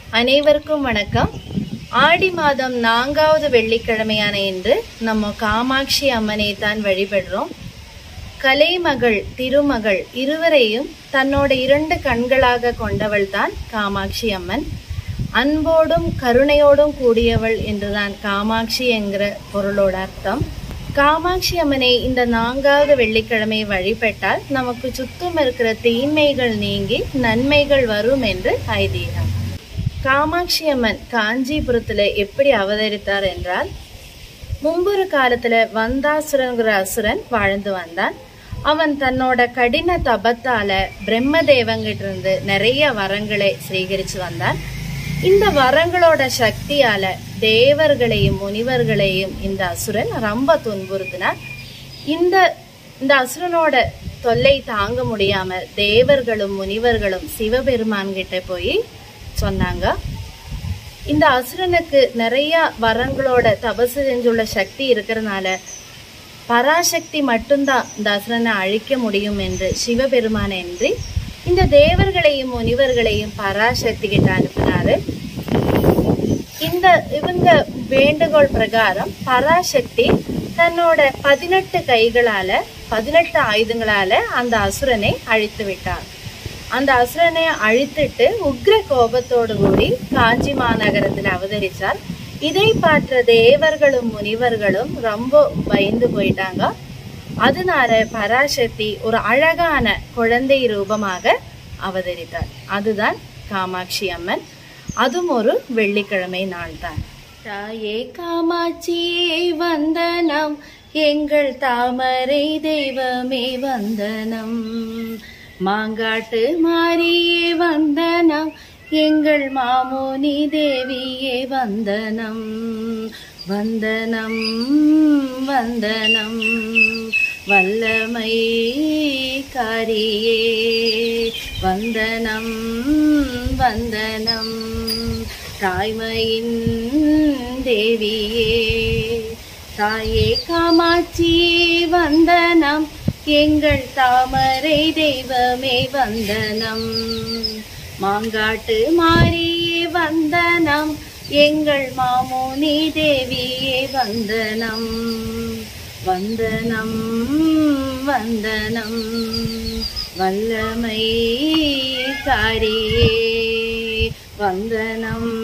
அனைவருக்கும் வணக்கம் ஆடி மாதம் நான்காவது வெள்ளிக்கிழமையான இன்று நம்ம காமாட்சி அம்மனை தான் வழிபடுறோம் கலைமகள் திருமகள் இருவரையும் தன்னோட இரண்டு கண்களாக கொண்டவள் தான் காமாட்சி அம்மன் அன்போடும் கருணையோடும் கூடியவள் என்றுதான் காமாட்சி என்கிற பொருளோட அர்த்தம் காமாட்சி அம்மனை இந்த நான்காவது வெள்ளிக்கிழமை வழிபட்டால் நமக்கு சுத்தம் இருக்கிற தீமைகள் நீங்கி நன்மைகள் வரும் என்று ஐதீகம் காமாட்சி அம்மன் காஞ்சிபுரத்துல எப்படி அவதரித்தார் என்றால் முன்பொரு காலத்துல வந்தாசுரங்கிற அசுரன் வாழ்ந்து வந்தான் அவன் தன்னோட கடின தபத்தால பிரம்மதேவங்கிட்ட இருந்து நிறைய வரங்களை சேகரிச்சு வந்தான் இந்த வரங்களோட சக்தியால தேவர்களையும் முனிவர்களையும் இந்த அசுரன் ரொம்ப துன்புறுத்தினார் இந்த இந்த அசுரனோட தொல்லை தாங்க முடியாம தேவர்களும் முனிவர்களும் சிவபெருமான் கிட்ட போய் சொன்னாங்க இந்த அசுரனுக்கு நிறைய வரங்களோட தபசு செஞ்சுள்ள சக்தி இருக்கிறதுனால பராசக்தி மட்டும்தான் இந்த அசுரனை அழிக்க முடியும் என்று சிவபெருமான் என்று இந்த தேவர்களையும் முனிவர்களையும் பராசக்தி கிட்ட அனுப்பினாரு இந்த இவங்க வேண்டுகோள் பிரகாரம் பராசக்தி தன்னோட பதினெட்டு கைகளால பதினெட்டு ஆயுதங்களால அந்த அசுரனை அழித்து விட்டார் அந்த அசுரனை அழித்துட்டு உக்ர கோபத்தோடு கூடி காஞ்சி மாநகரத்தில் அவதரிச்சார் இதை பார்த்த தேவர்களும் முனிவர்களும் ரொம்ப பயந்து போயிட்டாங்க அதனால பராசக்தி ஒரு அழகான குழந்தை ரூபமாக அவதரித்தார் அதுதான் காமாட்சி அம்மன் அதுவும் ஒரு வெள்ளிக்கிழமை நாள் தான் தாயே காமாட்சியே வந்தனம் எங்கள் தாமரை தெய்வமே வந்தனம் மாங்காட்டு மாரியே வந்தனம் எங்கள் மாமோனி தேவியே வந்தனம் வந்தனம் வந்தனம் வல்லமை காரியே வந்தனம் வந்தனம் தாய்மையின் தேவியே தாயே காமாட்சியே வந்தனம் எங்கள் தாமரை தெய்வமே வந்தனம் மாங்காட்டு மாரியே வந்தனம் எங்கள் மாமோனி தேவியே வந்தனம் வந்தனம் வந்தனம் வல்லமை காரியே வந்தனம்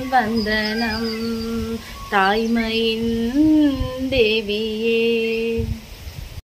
வந்தனம் தாய்மையின் தேவியே